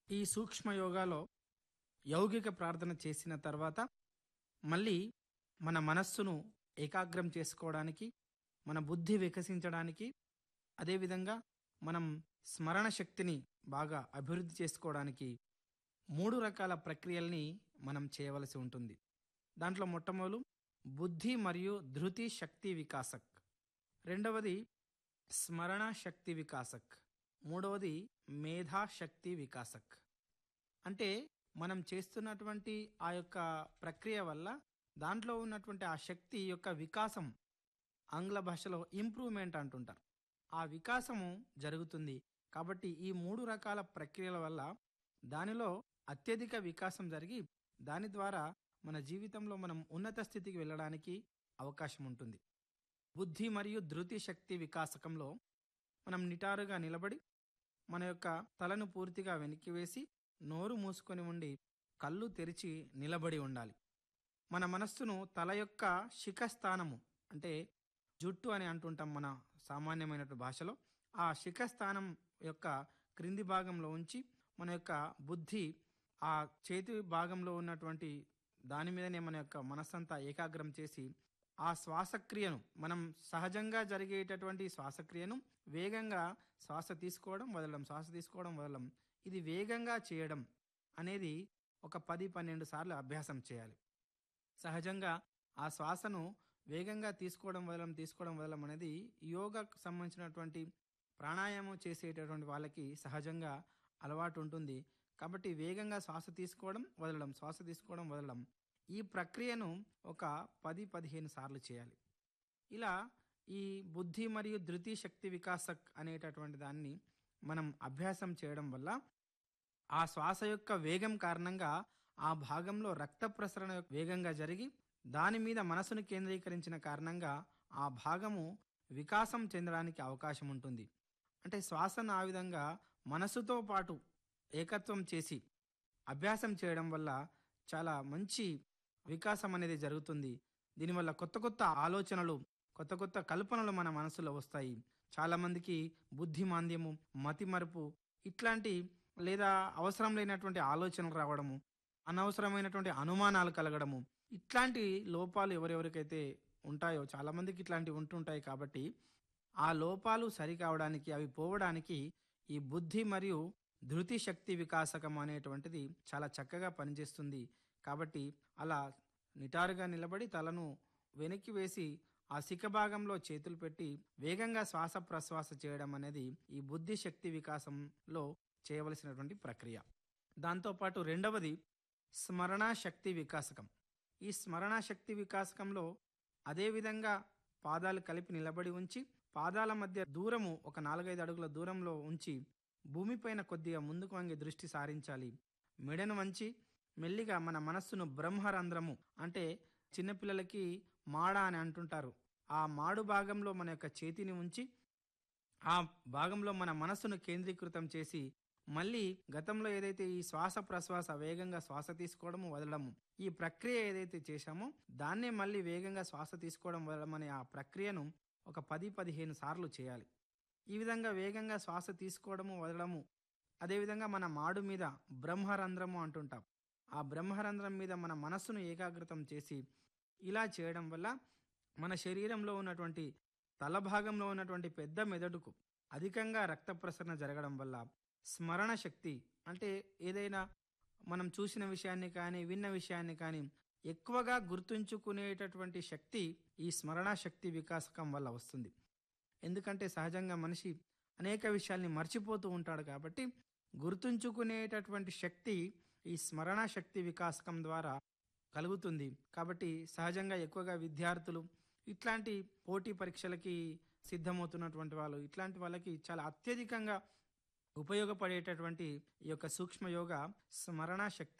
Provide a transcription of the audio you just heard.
ఈ సూక్ష్మ యోగాలో యౌగిక ప్రార్థన చేసిన తర్వాత మళ్ళీ మన మనస్సును ఏకాగ్రం చేసుకోవడానికి మన బుద్ధి వికసించడానికి అదేవిధంగా మనం స్మరణ శక్తిని బాగా అభివృద్ధి చేసుకోవడానికి మూడు రకాల ప్రక్రియల్ని మనం చేయవలసి ఉంటుంది దాంట్లో మొట్టమొదలు బుద్ధి మరియు ధృతి శక్తి వికాసక్ రెండవది స్మరణ శక్తి వికాసక్ మూడవది మేధా శక్తి వికాసక్ అంటే మనం చేస్తున్నటువంటి ఆ యొక్క ప్రక్రియ వల్ల దాంట్లో ఉన్నటువంటి ఆ శక్తి యొక్క వికాసం ఆంగ్ల భాషలో ఇంప్రూవ్మెంట్ అంటుంటారు ఆ వికాసము జరుగుతుంది కాబట్టి ఈ మూడు రకాల ప్రక్రియల వల్ల దానిలో అత్యధిక వికాసం జరిగి దాని ద్వారా మన జీవితంలో మనం ఉన్నత స్థితికి వెళ్ళడానికి అవకాశం ఉంటుంది బుద్ధి మరియు ధృతి శక్తి వికాసకంలో మనం నిటారుగా నిలబడి మన యొక్క తలను పూర్తిగా వెనక్కి వేసి నోరు మూసుకొని ఉండి కళ్ళు తెరిచి నిలబడి ఉండాలి మన మనస్సును తల యొక్క శిఖస్థానము అంటే జుట్టు అని అంటుంటాం మన సామాన్యమైనటువంటి భాషలో ఆ శిఖస్థానం యొక్క క్రింది భాగంలో ఉంచి మన యొక్క బుద్ధి ఆ చేతి భాగంలో ఉన్నటువంటి దాని మీదనే మన యొక్క మనస్సంతా ఏకాగ్రం చేసి ఆ శ్వాసక్రియను మనం సహజంగా జరిగేటటువంటి శ్వాసక్రియను వేగంగా శ్వాస తీసుకోవడం వదలడం శ్వాస తీసుకోవడం వదలడం ఇది వేగంగా చేయడం అనేది ఒక పది పన్నెండు సార్లు అభ్యాసం చేయాలి సహజంగా ఆ శ్వాసను వేగంగా తీసుకోవడం వదలడం తీసుకోవడం వదలడం అనేది యోగాకు సంబంధించినటువంటి ప్రాణాయామం చేసేటటువంటి వాళ్ళకి సహజంగా అలవాటు ఉంటుంది కాబట్టి వేగంగా శ్వాస తీసుకోవడం వదలడం శ్వాస తీసుకోవడం వదలడం ఈ ప్రక్రియను ఒక పది పదిహేను సార్లు చేయాలి ఇలా ఈ బుద్ధి మరియు ధృతి శక్తి వికాసక్ అనేటటువంటి దాన్ని మనం అభ్యాసం చేయడం వల్ల ఆ శ్వాస యొక్క వేగం కారణంగా ఆ భాగంలో రక్త ప్రసరణ వేగంగా జరిగి దాని మీద మనసును కేంద్రీకరించిన కారణంగా ఆ భాగము వికాసం చెందడానికి అవకాశం ఉంటుంది అంటే శ్వాసను ఆ విధంగా మనసుతో పాటు ఏకత్వం చేసి అభ్యాసం చేయడం వల్ల చాలా మంచి వికాసం అనేది జరుగుతుంది దీనివల్ల కొత్త కొత్త ఆలోచనలు కొత్త కొత్త కల్పనలు మన మనసులో వస్తాయి చాలామందికి బుద్ధి మాంద్యము మతి మరుపు ఇట్లాంటి లేదా అవసరం లేనటువంటి ఆలోచనలు రావడము అనవసరమైనటువంటి అనుమానాలు కలగడము ఇట్లాంటి లోపాలు ఎవరెవరికైతే ఉంటాయో చాలామందికి ఇట్లాంటివి ఉంటుంటాయి కాబట్టి ఆ లోపాలు సరికావడానికి అవి పోవడానికి ఈ బుద్ధి మరియు ధృతి శక్తి వికాసకం అనేటువంటిది చాలా చక్కగా పనిచేస్తుంది కాబట్టి అలా నిటారుగా నిలబడి తలను వెనక్కి వేసి ఆ శిఖభాగంలో చేతులు పెట్టి వేగంగా శ్వాస ప్రశ్వాస చేయడం అనేది ఈ బుద్ధి శక్తి వికాసంలో చేయవలసినటువంటి ప్రక్రియ దాంతోపాటు రెండవది స్మరణ శక్తి వికాసకం ఈ స్మరణ శక్తి వికాసకంలో అదేవిధంగా పాదాలు కలిపి నిలబడి ఉంచి పాదాల మధ్య దూరము ఒక నాలుగైదు అడుగుల దూరంలో ఉంచి భూమిపైన కొద్దిగా ముందుకు వంగి దృష్టి సారించాలి మెడను వంచి మెల్లిగా మన మనస్సును బ్రహ్మరంధ్రము అంటే చిన్నపిల్లలకి మాడ అని అంటుంటారు ఆ మాడు భాగంలో మన యొక్క చేతిని ఉంచి ఆ భాగంలో మన మనస్సును కేంద్రీకృతం చేసి మళ్ళీ గతంలో ఏదైతే ఈ శ్వాస ప్రశ్వాస వేగంగా శ్వాస తీసుకోవడము వదలడము ఈ ప్రక్రియ ఏదైతే చేశామో దాన్నే మళ్ళీ వేగంగా శ్వాస తీసుకోవడం వదలడం అనే ఆ ప్రక్రియను ఒక పది పదిహేను సార్లు చేయాలి ఈ విధంగా వేగంగా శ్వాస తీసుకోవడము వదలడము అదేవిధంగా మన మాడు మీద బ్రహ్మరంధ్రము అంటుంటాం ఆ బ్రహ్మరంధ్రం మీద మన మనస్సును ఏకాగ్రతం చేసి ఇలా చేయడం వల్ల మన శరీరంలో ఉన్నటువంటి తల భాగంలో ఉన్నటువంటి పెద్ద మెదడుకు అధికంగా రక్త ప్రసరణ జరగడం వల్ల స్మరణ శక్తి అంటే ఏదైనా మనం చూసిన విషయాన్ని కానీ విన్న విషయాన్ని కానీ ఎక్కువగా గుర్తుంచుకునేటటువంటి శక్తి ఈ స్మరణ శక్తి వికాసకం వల్ల వస్తుంది ఎందుకంటే సహజంగా మనిషి అనేక విషయాల్ని మర్చిపోతూ ఉంటాడు కాబట్టి గుర్తుంచుకునేటటువంటి శక్తి ఈ స్మరణ శక్తి వికాసకం ద్వారా కలుగుతుంది కాబట్టి సహజంగా ఎక్కువగా విద్యార్థులు ఇట్లాంటి పోటీ పరీక్షలకి సిద్ధమవుతున్నటువంటి వాళ్ళు ఇట్లాంటి వాళ్ళకి చాలా అత్యధికంగా ఉపయోగపడేటటువంటి ఈ యొక్క సూక్ష్మ యోగ స్మరణ శక్తి